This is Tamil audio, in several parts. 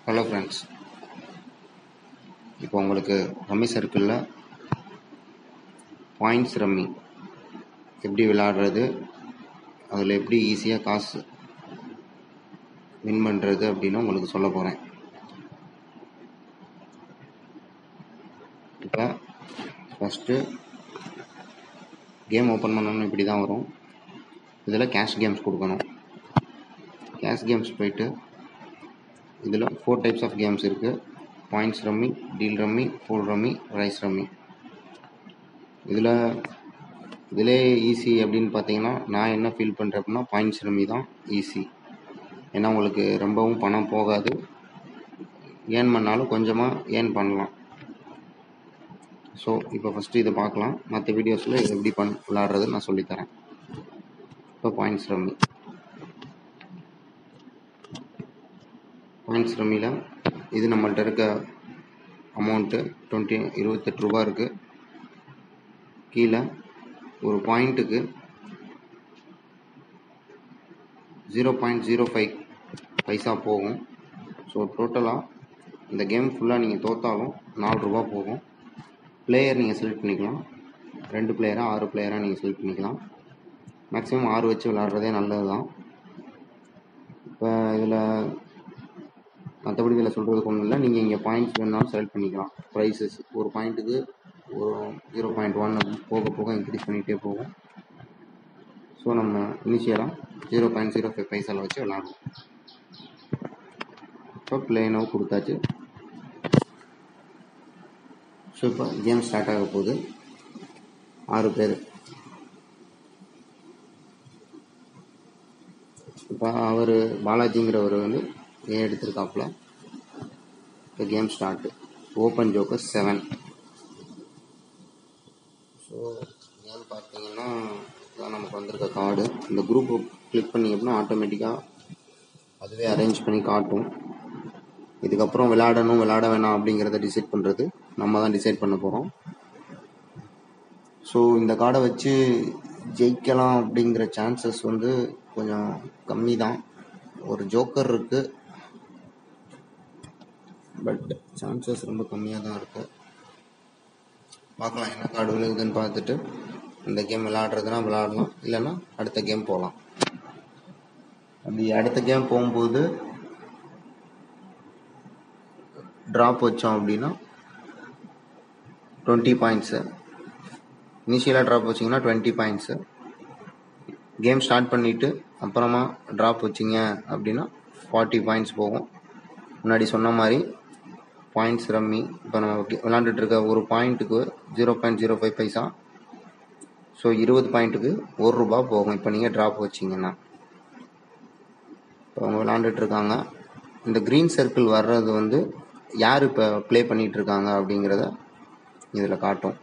ஹலோ ஃப்ரெண்ட்ஸ் இப்போ உங்களுக்கு ரம்மி சர்க்கிளில் பாயிண்ட்ஸ் ரம்மி எப்படி விளையாடுறது அதில் எப்படி ஈஸியாக காசு வின் பண்ணுறது அப்படின்னு உங்களுக்கு சொல்ல போகிறேன் இப்போ ஃபஸ்ட்டு கேம் ஓப்பன் பண்ணணும் இப்படி தான் வரும் இதில் கேஷ் கேம்ஸ் கொடுக்கணும் கேஷ் கேம்ஸ் போயிட்டு இதில் ஃபோர் டைப்ஸ் ஆஃப் கேம்ஸ் இருக்குது points rummy deal rummy full rummy raise rummy இதில் இதிலே ஈஸி அப்படின்னு பார்த்தீங்கன்னா நான் என்ன ஃபீல் பண்ணுறேன் அப்படின்னா பாயிண்ட்ஸ் ரம்மி தான் ஈஸி ஏன்னா உங்களுக்கு ரொம்பவும் பணம் போகாது ஏர்ன் பண்ணாலும் கொஞ்சமாக ஏர்ன் பண்ணலாம் ஸோ இப்போ ஃபஸ்ட்டு இதை பார்க்கலாம் மற்ற வீடியோஸில் இது எப்படி பண் விளாட்றது நான் சொல்லித்தரேன் இப்போ பாயிண்ட்ஸ் ரம்மி பாயிண்ட்ஸ் ரம்மியில் இது நம்மள்ட்ட இருக்க அமௌண்ட்டு டுவெண்ட்டி இருபத்தெட்டு ரூபா இருக்குது கீழே ஒரு பாயிண்ட்டுக்கு zero point zero five paisa போகும் ஸோ டோட்டலாக இந்த கேம் ஃபுல்லாக நீங்கள் தோத்தாலும் நாலு ரூபா போகும் பிளேயர் நீங்கள் செலக்ட் பண்ணிக்கலாம் ரெண்டு பிளேயராக ஆறு பிளேயராக நீங்கள் செலக்ட் பண்ணிக்கலாம் மேக்ஸிமம் ஆறு வச்சு விளாட்றதே நல்லது தான் இப்போ இதில் மற்றபடி இதில் சொல்கிறதுக்கு ஒன்றும் இல்லை நீங்கள் இங்கே பாயிண்ட்ஸ் வேணாலும் செலக்ட் பண்ணிக்கலாம் ப்ரைஸஸ் ஒரு பாயிண்ட்டுக்கு ஒரு ஜீரோ பாயிண்ட் ஒன் போக போக இன்க்ரீஸ் பண்ணிகிட்டே போகும் ஸோ நம்ம இனிஷியலாக ஜீரோ பாயிண்ட் ஜீரோ ஃபைவ் பைசாவில் வச்சு விளாடுவோம் இப்போ பிளேனோ கொடுத்தாச்சு ஸோ இப்போ கேம் ஸ்டார்ட் ஆக போகுது ஆறு பேர் இப்போ அவர் பாலாஜிங்கிறவர் வந்து ஏ எடுத்திருக்காப்புல இப்போ game start open joker seven so game பார்த்தீங்கன்னா இதான் நமக்கு வந்திருக்க கார்டு இந்த குரூப் கிளிக் பண்ணி அப்படின்னா ஆட்டோமேட்டிக்காக அதுவே அரேஞ்ச் பண்ணி காட்டும் இதுக்கப்புறம் விளையாடணும் விளையாட வேணாம் அப்படிங்கிறத டிசைட் பண்ணுறது நம்ம தான் டிசைட் பண்ண போகிறோம் ஸோ இந்த கார்டை வச்சு ஜெயிக்கலாம் அப்படிங்கிற சான்சஸ் வந்து கொஞ்சம் கம்மி தான் ஒரு ஜோக்கர் இருக்கு பட் சான்சஸ் ரொம்ப கம்மியாக தான் இருக்கு பார்க்கலாம் என்ன கார்டு விழுகுதுன்னு பார்த்துட்டு இந்த கேம் விளையாடுறதுனா விளையாடலாம் இல்லைன்னா அடுத்த கேம் போகலாம் அப்படி அடுத்த கேம் போகும்போது ட்ராப் வச்சோம் அப்படின்னா டுவெண்ட்டி பாயிண்ட்ஸு இனிஷியலாக ட்ராப் வச்சிங்கன்னா டுவெண்ட்டி பாயிண்ட்ஸு கேம் ஸ்டார்ட் பண்ணிவிட்டு அப்புறமா ட்ராப் வச்சிங்க அப்படின்னா ஃபார்ட்டி பாயிண்ட்ஸ் போகும் முன்னாடி சொன்ன மாதிரி பாயிண்ட்ஸ் ரம்மி இப்போ நம்ம விளாண்டுட்டு இருக்க ஒரு பாயிண்ட்டுக்கு zero point zero five paisa so இருபது பாயிண்ட்டுக்கு ஒரு ரூபா போகும் இப்போ நீங்கள் ட்ராப் வச்சிங்கன்னா இப்போ அவங்க விளாண்டுட்டு இருக்காங்க இந்த க்ரீன் சர்க்கிள் வர்றது வந்து யார் இப்போ ப்ளே பண்ணிட்டு இருக்காங்க அப்படிங்கிறத இதில் காட்டும்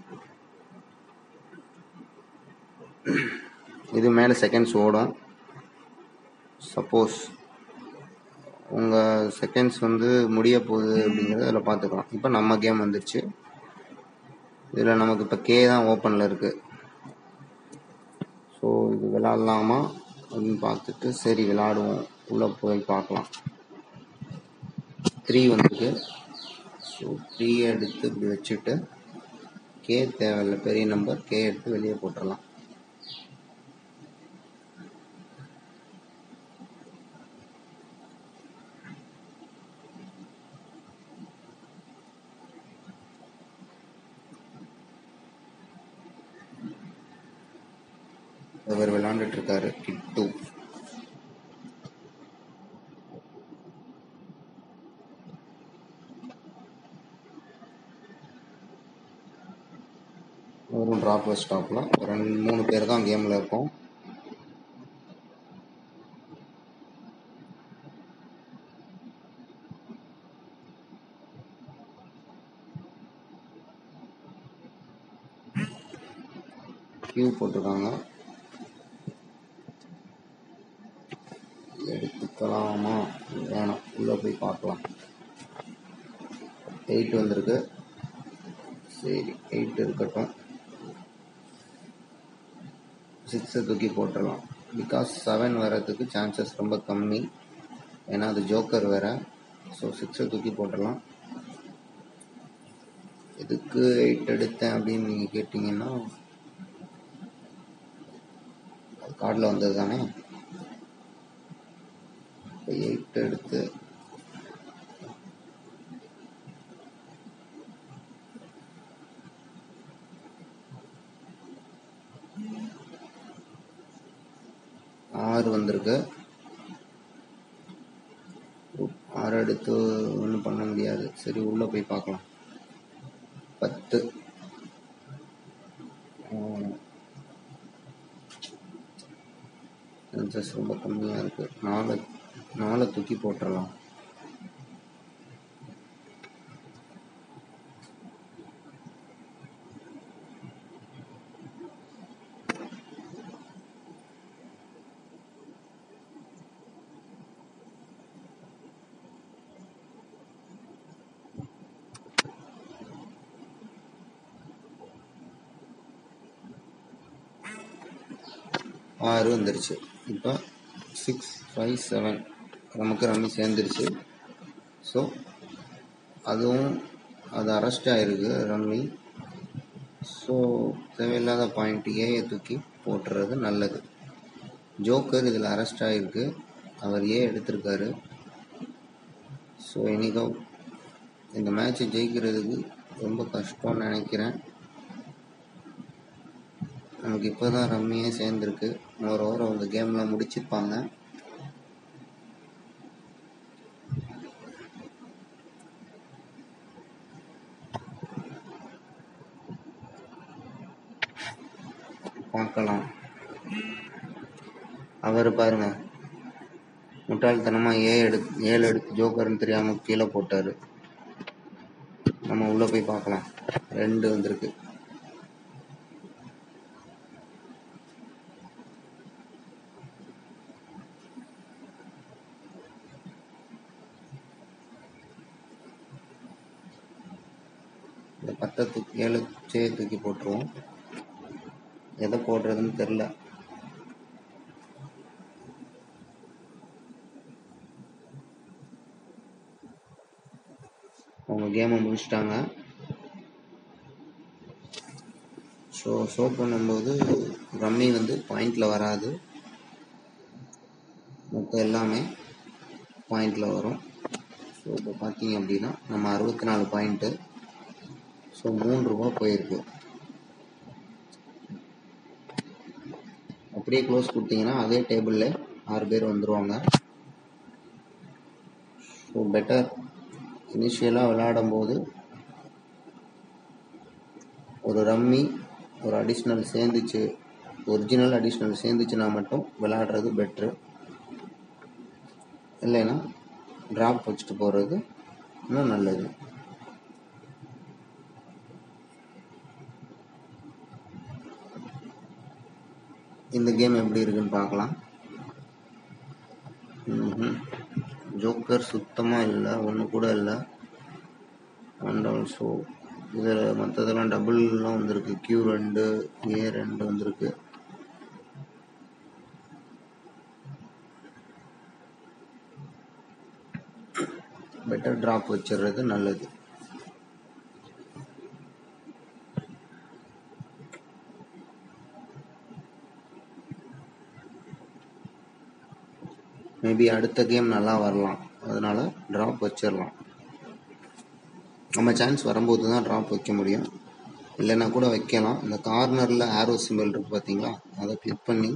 இது மேலே செகண்ட்ஸ் ஓடும் சப்போஸ் உங்கள் செகண்ட்ஸ் வந்து முடிய போகுது அப்படிங்கிறத அதில் பார்த்துக்கலாம் இப்போ நம்ம கேம் வந்துருச்சு இதில் நமக்கு இப்போ கே தான் ஓப்பனில் இருக்குது ஸோ இது விளாட்லாமா அப்படின்னு பார்த்துட்டு சரி விளாடுவோம் உள்ளே போய் பார்க்கலாம் த்ரீ வந்திருக்கு ஸோ த்ரீ எடுத்து இப்படி வச்சுட்டு கே தேவையில்லை பெரிய நம்பர் கே எடுத்து வெளியே போட்டுடலாம் அவர் விளையாண்டுட்டு இருக்காரு கிட்டு அவரும் ட்ராப் ஸ்டாப்ல ரெண்டு மூணு பேர் தான் கேம்ல இருக்கோம் கியூ போட்டிருக்காங்க எடுத்துக்கலாமா வேணாம் உள்ளே போய் பார்க்கலாம் எயிட் வந்திருக்கு சரி எயிட் இருக்கட்டும் சிக்ஸை தூக்கி போட்டுடலாம் பிகாஸ் செவன் வர்றதுக்கு சான்சஸ் ரொம்ப கம்மி ஏன்னா அது ஜோக்கர் வேற ஸோ சிக்ஸை தூக்கி போட்டுடலாம் எதுக்கு எயிட் எடுத்தேன் அப்படின்னு நீங்கள் கேட்டிங்கன்னா கார்டில் வந்தது தானே இப்போ எயிட் எடுத்து ஆறு வந்திருக்கு ஆறு எடுத்து ஒன்றும் பண்ண முடியாது சரி உள்ளே போய் பார்க்கலாம் பத்து சென்சஸ் ரொம்ப கம்மியாக இருக்குது நாலு நாலை தூக்கி போட்டுடலாம் ஆறு வந்துருச்சு இப்போ சிக்ஸ் ஃபைவ் செவன் நமக்கு ரம்மி சேர்ந்துருச்சு ஸோ அதுவும் அது அரெஸ்ட் ஆகிருக்கு ரம்மி ஸோ தேவையில்லாத பாயிண்ட் ஏயை தூக்கி போட்டுறது நல்லது ஜோக்கர் இதில் அரெஸ்ட் ஆகிருக்கு அவர் ஏ எடுத்திருக்காரு ஸோ இன்றைக்கோ இந்த மேட்ச்சை ஜெயிக்கிறதுக்கு ரொம்ப கஷ்டம்னு நினைக்கிறேன் நமக்கு இப்போ தான் ரம்மியே சேர்ந்துருக்கு ஒரு ஓவர் அவங்க கேமில் முடிச்சிருப்பாங்க பார்க்கலாம் அவர் பாருங்க முட்டாள்தனமாக ஏ எடுத்து ஏழு எடுத்து ஜோக்கர்னு தெரியாமல் கீழே போட்டார் நம்ம உள்ளே போய் பார்க்கலாம் ரெண்டு வந்திருக்கு இந்த பத்தை தூக்கி ஏழு சே தூக்கி போட்டுருவோம் எதை போடுறதுன்னு தெரில அவங்க கேமை முடிச்சிட்டாங்க ஸோ ஷோ பண்ணும்போது ரம்மி வந்து பாயிண்டில் வராது மற்ற எல்லாமே பாயிண்டில் வரும் ஸோ இப்போ பார்த்தீங்க அப்படின்னா நம்ம அறுபத்தி நாலு பாயிண்ட்டு ஸோ மூணு ரூபா போயிருக்கு அப்படியே க்ளோஸ் கொடுத்தீங்கன்னா அதே டேபிளில் ஆறு பேர் வந்துடுவாங்க ஸோ பெட்டர் இனிஷியலாக விளையாடும்போது ஒரு ரம்மி ஒரு அடிஷ்னல் சேர்ந்துச்சு ஒரிஜினல் அடிஷ்னல் சேர்ந்துச்சுன்னா மட்டும் விளையாடுறது பெட்ரு இல்லைன்னா ட்ராப் வச்சுட்டு போகிறது இன்னும் நல்லது இந்த கேம் எப்படி இருக்குன்னு பார்க்கலாம் ஜோக்கர் சுத்தமாக இல்லை ஒன்று கூட இல்லை அண்ட் ஆல்சோ இதில் மற்றதெல்லாம் டபுள்லாம் வந்திருக்கு கியூ ரெண்டு ஏ ரெண்டு வந்திருக்கு பெட்டர் ட்ராப் வச்சிடுறது நல்லது மேபி அடுத்த கேம் நல்லா வரலாம் அதனால ட்ராப் வச்சிடலாம் நம்ம சான்ஸ் வரும்போது தான் ட்ராப் வைக்க முடியும் இல்லைன்னா கூட வைக்கலாம் இந்த கார்னரில் ஆரோ சிம்பிள் இருக்கு பார்த்தீங்களா அதை கிளிக் பண்ணி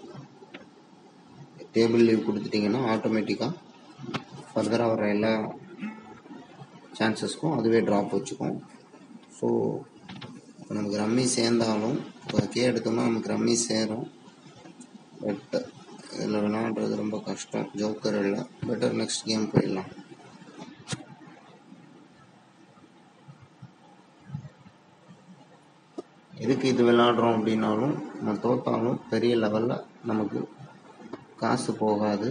டேபிள் லீவ் கொடுத்துட்டிங்கன்னா ஆட்டோமேட்டிக்காக ஃபர்தராக வர எல்லா சான்சஸ்க்கும் அதுவே ட்ராப் வச்சுக்கும் ஸோ இப்போ நமக்கு ரம்மி சேர்ந்தாலும் இப்போ கே எடுத்தோம்னா நமக்கு ரம்மி சேரும் பட் இதில் விளையாடுறது ரொம்ப கஷ்டம் ஜோக்கர் இல்லை பெட்டர் நெக்ஸ்ட் கேம் போயிடலாம் எதுக்கு இது விளையாடுறோம் அப்படின்னாலும் நம்ம தோத்தாலும் பெரிய லெவலில் நமக்கு காசு போகாது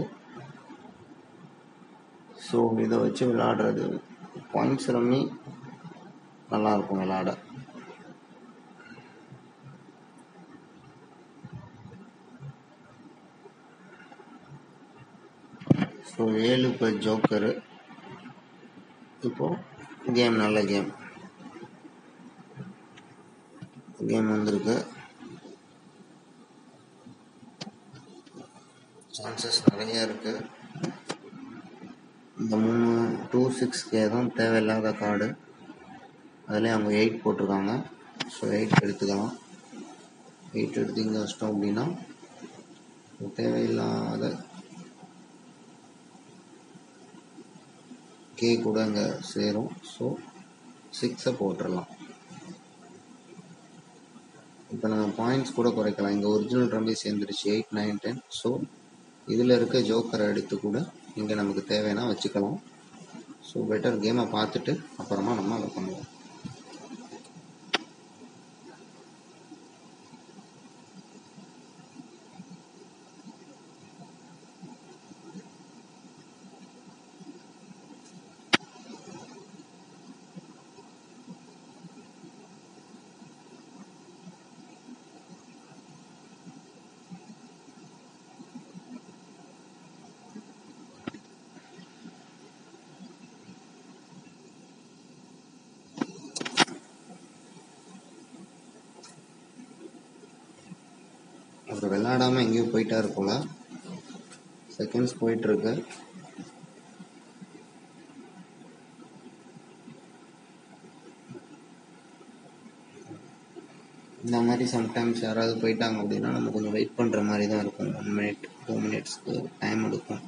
ஸோ இதை வச்சு விளையாடுறது பாயிண்ட்ஸ் ரம்மி நல்லாயிருக்கும் விளையாட ஸோ ஏழு இப்போ ஜோக்கரு இப்போது கேம் நல்ல கேம் கேம் வந்திருக்கு சான்சஸ் நிறைய இருக்கு இந்த மூணு டூ சிக்ஸ் கே தான் தேவையில்லாத கார்டு அதில் அவங்க எயிட் போட்டிருக்காங்க ஸோ எயிட் எடுத்துக்கலாம் எயிட் எடுத்து இங்கே வச்சிட்டோம் அப்படின்னா தேவையில்லாத கே கூட அங்கே சேரும் ஸோ சிக்ஸை போட்டுடலாம் இப்போ நம்ம பாயிண்ட்ஸ் கூட குறைக்கலாம் இங்கே ஒரிஜினல் ரம்பி சேர்ந்துருச்சு எயிட் நைன் டென் ஸோ இதில் இருக்க ஜோக்கரை எடுத்து கூட இங்கே நமக்கு தேவைன்னா வச்சுக்கலாம் ஸோ பெட்டர் கேமை பார்த்துட்டு அப்புறமா நம்ம அதை பண்ணுவோம் அவர் விளையாடாம எங்கேயோ போயிட்டாரு போல செகண்ட்ஸ் போயிட்டு இருக்கு இந்த மாதிரி சம்டைம்ஸ் யாராவது போயிட்டாங்க அப்படின்னா நம்ம கொஞ்சம் வெயிட் பண்ணுற மாதிரி தான் இருக்கும் ஒன் மினிட் டூ மினிட்ஸ்க்கு டைம் எடுக்கும்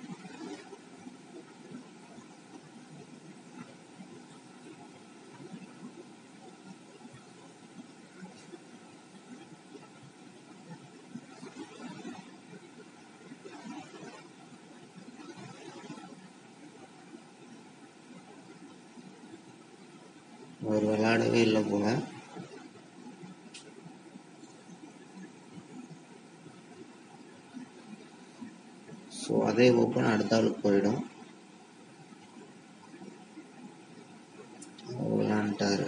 அவர் விளையாடவே இல்லை போல ஸோ அதே ஓப்பன் அடுத்த ஆளுக்கு போயிடும் அவர் விளையாண்டுட்டாரு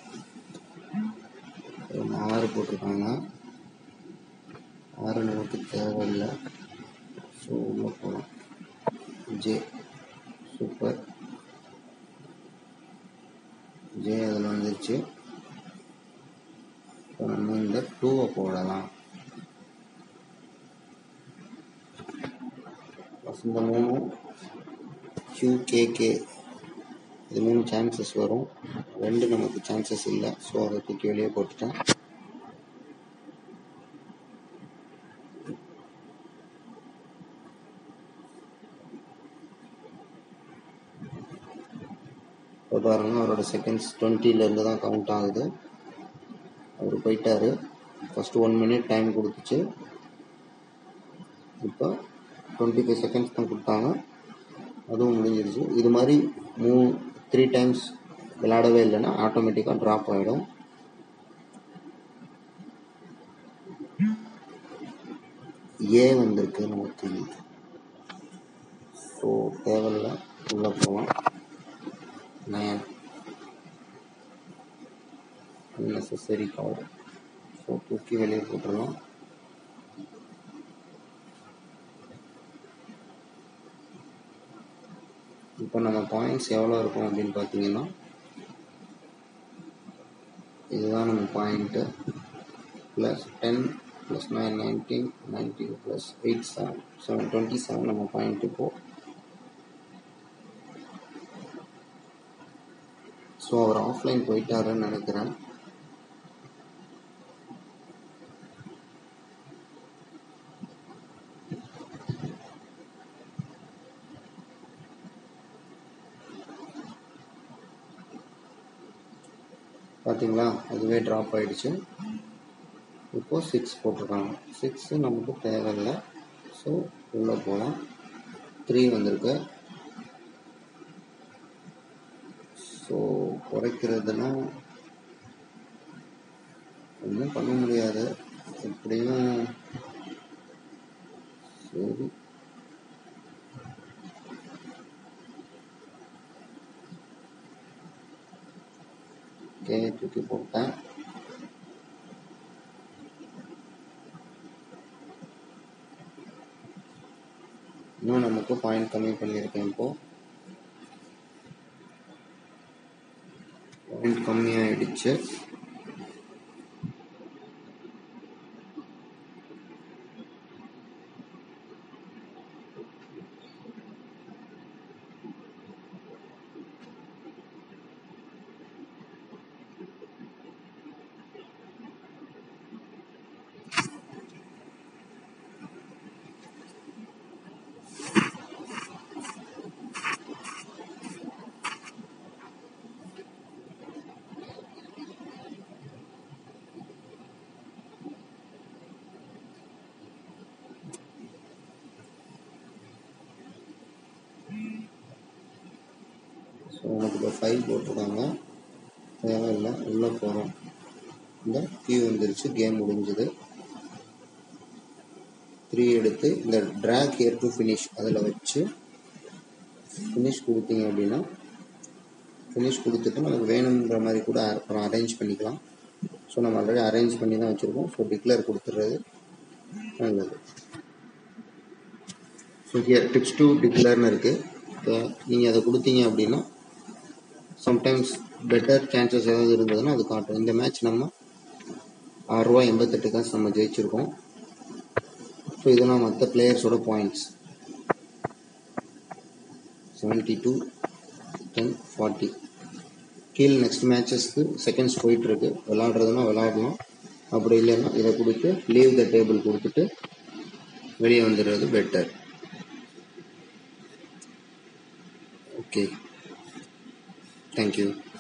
ஒரு ஆறு போட்டிருக்காங்க ஆறு நமக்கு தேவையில்லை ஸோ உள்ள போகலாம் ஜே சூப்பர் ஜே அதில் வந்துருச்சு இப்போ நம்ம இந்த டூவை போடலாம் Plus இந்த மூணு QKK இது மூணு சான்சஸ் வரும் ரெண்டு நமக்கு சான்சஸ் இல்லை ஸோ அதை தூக்கி வெளியே போட்டுட்டேன் இப்போ பாருங்க அவரோட செகண்ட்ஸ் டுவெண்ட்டிலேருந்து தான் கவுண்ட் ஆகுது அவர் போயிட்டாரு ஃபர்ஸ்ட் ஒன் மினிட் டைம் கொடுத்துச்சு இப்போ டுவெண்ட்டி ஃபைவ் செகண்ட்ஸ் தான் கொடுத்தாங்க அதுவும் முடிஞ்சிருச்சு இது மாதிரி மூ த்ரீ டைம்ஸ் விளையாடவே இல்லைன்னா ஆட்டோமேட்டிக்காக ட்ராப் ஆகிடும் ஏ வந்திருக்கு நமக்கு ஸோ தேவையில்ல உள்ளே போகலாம் நயன் unnecessary கால் ஸோ தூக்கி வெளியே போட்டுடலாம் இப்போ நம்ம பாயிண்ட்ஸ் எவ்வளோ இருக்கும் அப்படின்னு பார்த்தீங்கன்னா இதுதான் நம்ம point plus ten plus nine nineteen nineteen plus eight seven seven twenty seven நம்ம பாயிண்ட் இப்போ ஸோ அவர் ஆஃப்லைன் போயிட்டாருன்னு நினைக்கிறேன் பார்த்தீங்களா அதுவே ட்ராப் ஆயிடுச்சு இப்போ சிக்ஸ் போட்டிருக்காங்க சிக்ஸு நமக்கு தேவையில்லை ஸோ உள்ளே போகலாம் த்ரீ வந்திருக்கு ஸோ குறைக்கிறதுனா ஒன்றும் பண்ண முடியாது எப்படியும் சரி ஓகே தூக்கி போட்டேன் இன்னும் நமக்கு பாயிண்ட் கம்மி பண்ணியிருக்கேன் இப்போ ஆயிடுச்சு ஸோ நமக்கு இப்போ ஃபைல் போட்டிருக்காங்க தேவையில்லை உள்ளே போகிறோம் இந்த கியூ வந்துருச்சு கேம் முடிஞ்சுது த்ரீ எடுத்து இந்த ட்ராக் ஹியர் டு ஃபினிஷ் அதில் வச்சு ஃபினிஷ் கொடுத்தீங்க அப்படின்னா ஃபினிஷ் கொடுத்துட்டு நமக்கு வேணுன்ற மாதிரி கூட அப்புறம் அரேஞ்ச் பண்ணிக்கலாம் ஸோ நம்ம ஆல்ரெடி அரேஞ்ச் பண்ணி தான் வச்சுருக்கோம் ஸோ டிக்ளேர் கொடுத்துட்றது நல்லது ஸோ ஹியர் டிப்ஸ் டு டிக்ளேர்னு இருக்குது இப்போ நீங்கள் அதை கொடுத்தீங்க அப்படின்னா சம்டைம்ஸ் பெட்டர் சான்சஸ் ஏதாவது இருந்ததுன்னா அது காட்டும் இந்த மேட்ச் நம்ம ஆறுரூவா எண்பத்தெட்டு காசு நம்ம ஜெயிச்சிருக்கோம் ஸோ இதெல்லாம் மற்ற பிளேயர்ஸோட points seventy two ten forty கீழே நெக்ஸ்ட் மேட்சஸ்க்கு செகண்ட்ஸ் போயிட்டுருக்கு விளாடுறதுனா விளாடலாம் அப்படி இல்லைன்னா இதை கொடுத்து லீவ் த டேபிள் கொடுத்துட்டு வெளியே வந்துடுறது பெட்டர் ஓகே தேங்க்யூ